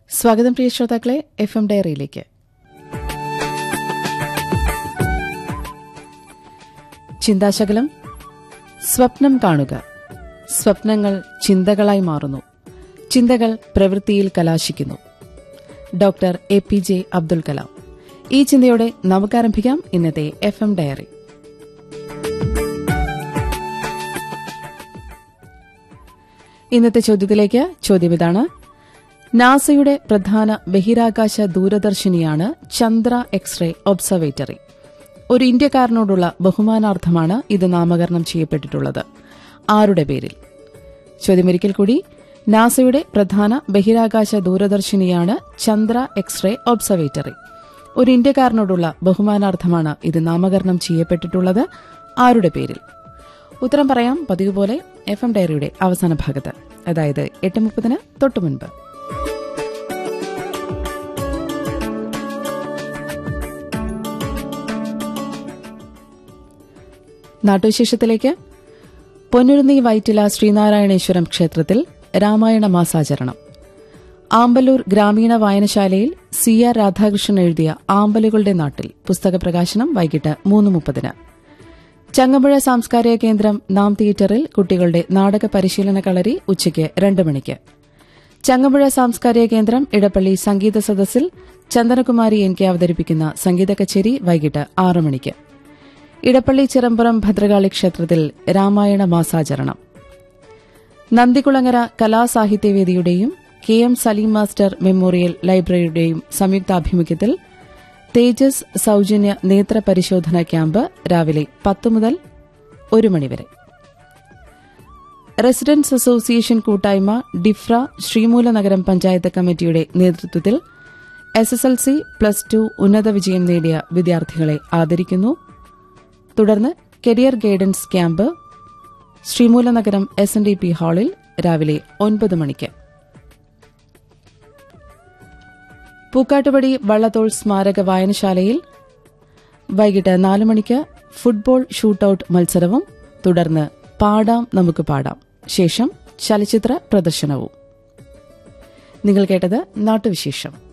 സ്വാഗതം പ്രിയ ശ്രോതാക്കളെ F M ഡയറിയിലേക്ക് ചിന്താശകലം സ്വപ്നം കാണുക സ്വപ്നങ്ങൾ ചിന്തകളായി മാറുന്നു ചിന്തകൾ പ്രവൃത്തിയിൽ കലാശിക്കുന്നു doctor A P J Abdul Kalam ഈ ചിന്തയോടെ നമുക്കാരംഭിക്കാം ഇന്നത്തെ എഫ് എം ഡയറി ഇന്നത്തെ ചോദ്യത്തിലേക്ക് ചോദ്യം ഇതാണ് നാസയുടെ പ്രധാന ബഹിരാകാശ ദൂരദർശിനിയാണ് ചന്ദ്ര എക്സ്റേ ഒബ്സർവേറ്ററി ഒരു ഇന്ത്യക്കാരനോടുള്ള ബഹുമാനാർത്ഥമാണ് ഇത് നാമകരണം ചെയ്യപ്പെട്ടിട്ടുള്ളത് ആരുടെ പേരിൽ ചോദ്യമൊരിക്കൽ കൂടി നാസയുടെ പ്രധാന ബഹിരാകാശ ദൂരദർശിനിയാണ് ചന്ദ്ര എക്സ്റേ ഒബ്സർവേറ്ററി ഒരു ഇന്ത്യക്കാരനോടുള്ള ബഹുമാനാർത്ഥമാണ് ഇത് നാമകരണം ചെയ്യപ്പെട്ടിട്ടുള്ളത് ആരുടെ പേരിൽ ഉത്തരം പറയാം പതിവ് പോലെ എഫ് എം ഡയറിയുടെ അവസാന ഭാഗത്ത് അതായത് എട്ട് മുപ്പതിന് തൊട്ടു മുൻപ് നാട്ടുവിശേഷത്തിലേക്ക് പൊന്നുരുന്നി വൈറ്റില ശ്രീനാരായണേശ്വരം ക്ഷേത്രത്തിൽ രാമായണ മാസാചരണം ആമ്പല്ലൂർ ഗ്രാമീണ വായനശാലയിൽ സി ആർ രാധാകൃഷ്ണൻ എഴുതിയ ആമ്പലുകളുടെ നാട്ടിൽ പുസ്തക പ്രകാശനം വൈകിട്ട് മൂന്ന് മുപ്പതിന് ചങ്ങമ്പുഴ സാംസ്കാരിക കേന്ദ്രം നാം തിയേറ്ററിൽ കുട്ടികളുടെ നാടക പരിശീലന കളരി ഉച്ചയ്ക്ക് രണ്ട് മണിക്ക് ചങ്ങമ്പുഴ സാംസ്കാരിക കേന്ദ്രം ഇടപ്പള്ളി സംഗീത സദസ്സിൽ ചന്ദനകുമാരി എൻ കെ അവതരിപ്പിക്കുന്ന സംഗീത കച്ചേരി വൈകിട്ട് ആറ് മണിക്ക് ഇടപ്പള്ളി ചിറമ്പുറം ഭദ്രകാളി ക്ഷേത്രത്തിൽ രാമായണ മാസാചരണം നന്ദികുളങ്ങര കലാസാഹിത്യവേദിയുടെയും K M Salim master memorial ലൈബ്രറിയുടെയും സംയുക്താഭിമുഖ്യത്തിൽ തേജസ് സൌജന്യ നേത്ര പരിശോധന ക്യാമ്പ് രാവിലെ പത്ത് മുതൽ ഒരു മണിവരെ റെസിഡൻസ് അസോസിയേഷൻ കൂട്ടായ്മ ഡിഫ്ര ശ്രീമൂലനഗരം പഞ്ചായത്ത് കമ്മിറ്റിയുടെ നേതൃത്വത്തിൽ S S L C plus two ഉന്നത വിജയം നേടിയ വിദ്യാർത്ഥികളെ ആദരിക്കുന്നു തുടർന്ന് career guidance camp Sreemoolanagaram S N D P ഹാളിൽ രാവിലെ ഒൻപത് മണിക്ക് പൂക്കാട്ടുപടി വള്ളത്തോൾ സ്മാരക വായനശാലയിൽ വൈകിട്ട് നാല് മണിക്ക് ഫുട്ബോൾ ഷൂട്ടൌട്ട് മത്സരവും തുടർന്ന് പാടാം നമുക്ക് പാടാം ശേഷം ചലച്ചിത്ര പ്രദർശനവും നിങ്ങൾ കേട്ടത് നാട്ടുവിശേഷം